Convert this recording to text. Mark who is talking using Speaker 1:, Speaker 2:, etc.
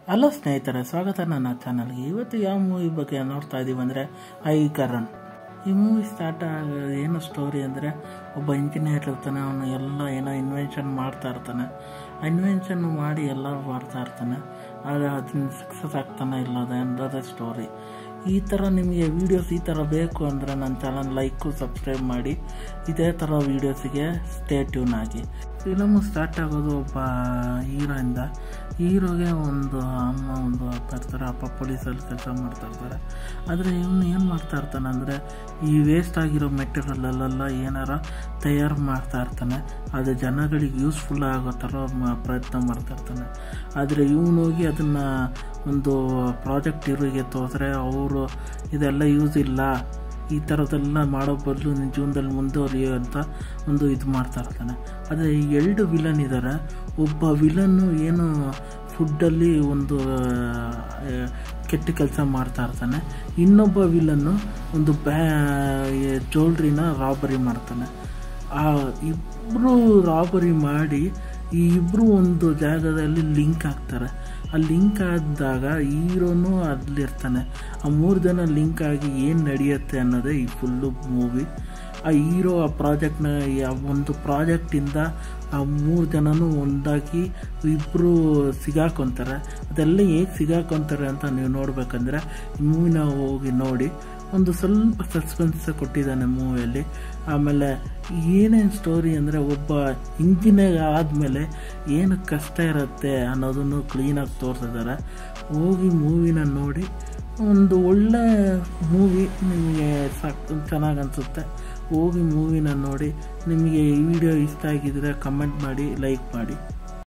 Speaker 1: hello ಸ್ನೇಹಿತರೆ ಸ್ವಾಗತ ನನ್ನ ಚಾನಲ್ಗೆ ಇವತ್ತು ಯಾವ ಮೂವಿ ಬಗ್ಗೆ ನೋಡ್ತಾ ಇದ್ದೀವಿ ಅಂದರೆ ಐ ಕರಣ್ ಈ ಮೂವಿ ಸ್ಟಾರ್ಟ್ ಆಗ ಏನು ಸ್ಟೋರಿ ಅಂದರೆ ಒಬ್ಬ ಇಂಜಿನಿಯರ್ ಇರ್ತಾನೆ ಅವನು ಎಲ್ಲ ಏನೋ ಇನ್ವೆನ್ಷನ್ ಮಾಡ್ತಾ ಇರ್ತಾನೆ ಇನ್ವೆನ್ಷನ್ ಮಾಡಿ ಎಲ್ಲ ಮಾಡ್ತಾ ಇರ್ತಾನೆ ಆಗ ಅದನ್ನ ಸಕ್ಸಸ್ ಆಗ್ತಾನೆ ಇಲ್ಲ ಅನ್ನೋದೇ ಸ್ಟೋರಿ ಈ ಥರ ನಿಮಗೆ ವೀಡಿಯೋಸ್ ಈ ಥರ ಬೇಕು ಅಂದರೆ ನನ್ನ ಚಾನಲ್ ಲೈಕು ಸಬ್ಸ್ಕ್ರೈಬ್ ಮಾಡಿ ಇದೇ ಥರ ವೀಡಿಯೋಸಿಗೆ ಸ್ಟೇ ಟ್ಯೂನ್ ಆಗಿ ಫಿಲಮು ಸ್ಟಾರ್ಟ್ ಆಗೋದು ಒಬ್ಬ ಹೀರೋಯಿಂದ ಹೀರೋಗೆ ಒಂದು ಅಮ್ಮ ಒಂದು ಅಪ್ಪ ಇರ್ತಾರೆ ಅಪ್ಪ ಪೊಲೀಸಲ್ಲಿ ಕೆಲಸ ಮಾಡ್ತಾ ಇರ್ತಾರೆ ಆದರೆ ಇವನು ಏನು ಮಾಡ್ತಾ ಇರ್ತಾನೆ ಅಂದರೆ ಈ ವೇಸ್ಟ್ ಆಗಿರೋ ಮೆಟೀರಿಯಲ್ಲೆಲ್ಲ ಏನಾರ ತಯಾರು ಮಾಡ್ತಾ ಇರ್ತಾನೆ ಅದು ಜನಗಳಿಗೆ ಯೂಸ್ಫುಲ್ ಆಗೋ ಥರ ಮ- ಪ್ರಯತ್ನ ಮಾಡ್ತಾ ಇರ್ತಾನೆ ಆದರೆ ಇವನು ಹೋಗಿ ಅದನ್ನು ಒಂದು ಪ್ರಾಜೆಕ್ಟ್ ಇರೋರಿಗೆ ತೋರಿದ್ರೆ ಅವರು ಇದೆಲ್ಲ ಯೂಸ್ ಇಲ್ಲ ಈ ಥರದ್ದೆಲ್ಲ ಮಾಡೋ ಬದಲು ನಿನ್ನ ಜೀವನದಲ್ಲಿ ಮುಂದುವರಿಯೋ ಅಂತ ಒಂದು ಇದು ಮಾಡ್ತಾ ಇರ್ತಾನೆ ಆದರೆ ಈ ಎರಡು ವಿಲನ್ ಇದ್ದಾರೆ ಒಬ್ಬ ವಿಲನ್ನು ಏನು ಫುಡ್ಡಲ್ಲಿ ಒಂದು ಆ, ಕೆಟ್ಟ ಕೆಲಸ ಮಾಡ್ತಾ ಇರ್ತಾನೆ ಇನ್ನೊಬ್ಬ ವಿಲನ್ನು ಒಂದು ಬ್ಯಾ ಜ್ಯುವೆಲ್ರಿನ ರಾಬರಿ ಮಾಡ್ತಾನೆ ಆ ಇಬ್ಬರು ರಾಬರಿ ಮಾಡಿ ಈ ಇಬ್ಬರು ಒಂದು ಜಾಗದಲ್ಲಿ ಲಿಂಕ್ ಆಗ್ತಾರೆ ಆ ಲಿಂಕ್ ಆದಾಗ ಹೀರೋನು ಅಲ್ಲಿರ್ತಾನೆ ಆ ಮೂರು ಜನ ಲಿಂಕ್ ಆಗಿ ಏನು ನಡೆಯುತ್ತೆ ಅನ್ನೋದೇ ಈ ಫುಲ್ಲು ಮೂವಿ ಆ ಹೀರೋ ಆ ಪ್ರಾಜೆಕ್ಟ್ನ ಒಂದು ಪ್ರಾಜೆಕ್ಟಿಂದ ಆ ಮೂರು ಜನನೂ ಒಂದಾಗಿ ಇಬ್ಬರು ಸಿಗಾಕೊಂತಾರೆ ಅದೆಲ್ಲ ಹೇಗೆ ಸಿಗಾಕೊಂತಾರೆ ಅಂತ ನೀವು ನೋಡ್ಬೇಕಂದ್ರೆ ಈ ಮೂವಿನ ಹೋಗಿ ನೋಡಿ ಒಂದು ಸ್ವಲ್ಪ ಸಸ್ಪೆನ್ಸ್ ಕೊಟ್ಟಿದ್ದಾನೆ ಮೂವಿಯಲ್ಲಿ ಆಮೇಲೆ ಏನೇನು ಸ್ಟೋರಿ ಅಂದರೆ ಒಬ್ಬ ಇಂಜಿನಿಯರ್ ಆದಮೇಲೆ ಏನು ಕಷ್ಟ ಇರುತ್ತೆ ಅನ್ನೋದನ್ನು ಕ್ಲೀನಾಗಿ ತೋರಿಸಿದ್ದಾರೆ ಹೋಗಿ ಮೂವಿನ ನೋಡಿ ಒಂದು ಒಳ್ಳೆ ಮೂವಿ ನಿಮಗೆ ಸಾಕ್ ಚೆನ್ನಾಗಿ ಅನಿಸುತ್ತೆ ಹೋಗಿ ಮೂವಿನ ನೋಡಿ ನಿಮಗೆ ಈ ವಿಡಿಯೋ ಇಷ್ಟ ಆಗಿದ್ರೆ ಕಮೆಂಟ್ ಮಾಡಿ ಲೈಕ್ ಮಾಡಿ